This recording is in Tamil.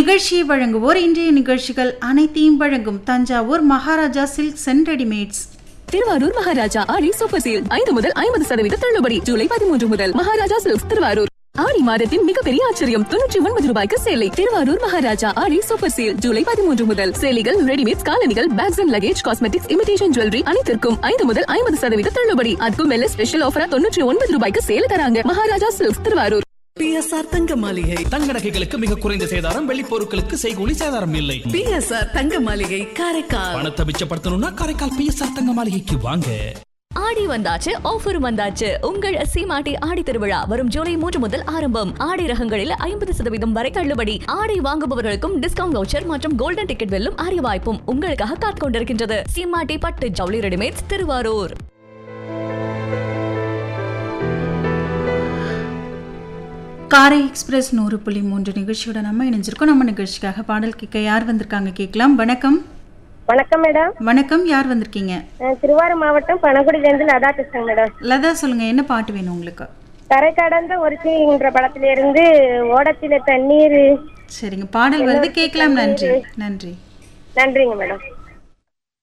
இந்நிகழ்ச்சியை வழங்குவோர் இன்றைய நிகழ்ச்சிகள் அனைத்தையும் வழங்கும் Thanjavur Maharaja silks and readymades Thiruvarur Maharaja Aadi super sale ஐந்து முதல் ஐம்பது சதவீத தள்ளுபடி ஜூலை பதிமூன்று முதல் மகாராஜா சில்க்ஸ் திருவாரூர் ஆடி மாதத்தின் மிகப்பெரிய ஆச்சரியம் தொன்னூற்றி ஒன்பது ரூபாய்க்கு சேலை திருவாரூர் மகாராஜா ஆடி சூப்பர் சேல் ஜூலை பதிமூன்று முதல் சேலைகள் ரெடிமேட் காலணிகள் bags and luggage cosmetics imitation jewellery அனைத்திற்கும் ஐந்து முதல் ஐம்பது சதவீத தள்ளுபடி அதுக்கும் மேல ஸ்பெஷல் ஆஃபரா தொன்னூற்றி ஒன்பது ரூபாய்க்கு சேல தராங்க மகாராஜா சில்க்ஸ் திருவாரூர் பிஎஸ்ஆர் தங்க மாளிகை தங்க நகைகளுக்கு மிக குறைந்த சேதாரம் வெள்ளி பொருட்களுக்கு செய்கூலி சேதாரம் இல்லை பிஎஸ்ஆர் தங்க மாளிகை காரைக்கால் பணத்தை மிச்சப்படுத்தணும்னா காரைக்கால் பிஎஸ்ஆர் தங்க மாளிகைக்கு வாங்க ஆடி வந்தாச்சு ஆஃபர் வந்தாச்சு உங்கள் சீமாட்டி ஆடி திருவிழா வரும் ஜூலை மூன்று முதல் ஆரம்பம் ஆடை ரகங்களில் ஐம்பது சதவீதம் வரை தள்ளுபடி ஆடை வாங்குபவர்களுக்கும் டிஸ்கவுண்ட் வவுச்சர் மற்றும் கோல்டன் டிக்கெட் வெல்லும் அரிய வாய்ப்பும் உங்களுக்காக காத்துக் கொண்டிருக்கின்றது சீமாட்டி பட்டு ஜவுளி ரெடிமேட்ஸ் திருவாரூர் காரை எக்ஸ்பிரஸ் நூறு புள்ளி மூன்று நிகழ்ச்சியோட நம்ம இணைஞ்சிருக்கோம் நம்ம நிகழ்ச்சிக்காக பாடல் கேட்க யார் வந்திருக்காங்க கேட்கலாம் வணக்கம் வணக்கம் மேடம் வணக்கம் யார் வந்திருக்கீங்க நான் திருவாரூர் மாவட்டம் பனகுடியிலேருந்து லதா பேசுறேன் மேடம் லதா சொல்லுங்க என்ன பாட்டு வேணும் உங்களுக்கு கரை கடந்த ஒருத்திங்கிற படத்திலிருந்து ஓடத்தில தண்ணீர் சரிங்க பாடல் வருது கேட்கலாம் நன்றி நன்றி நன்றிங்க மேடம்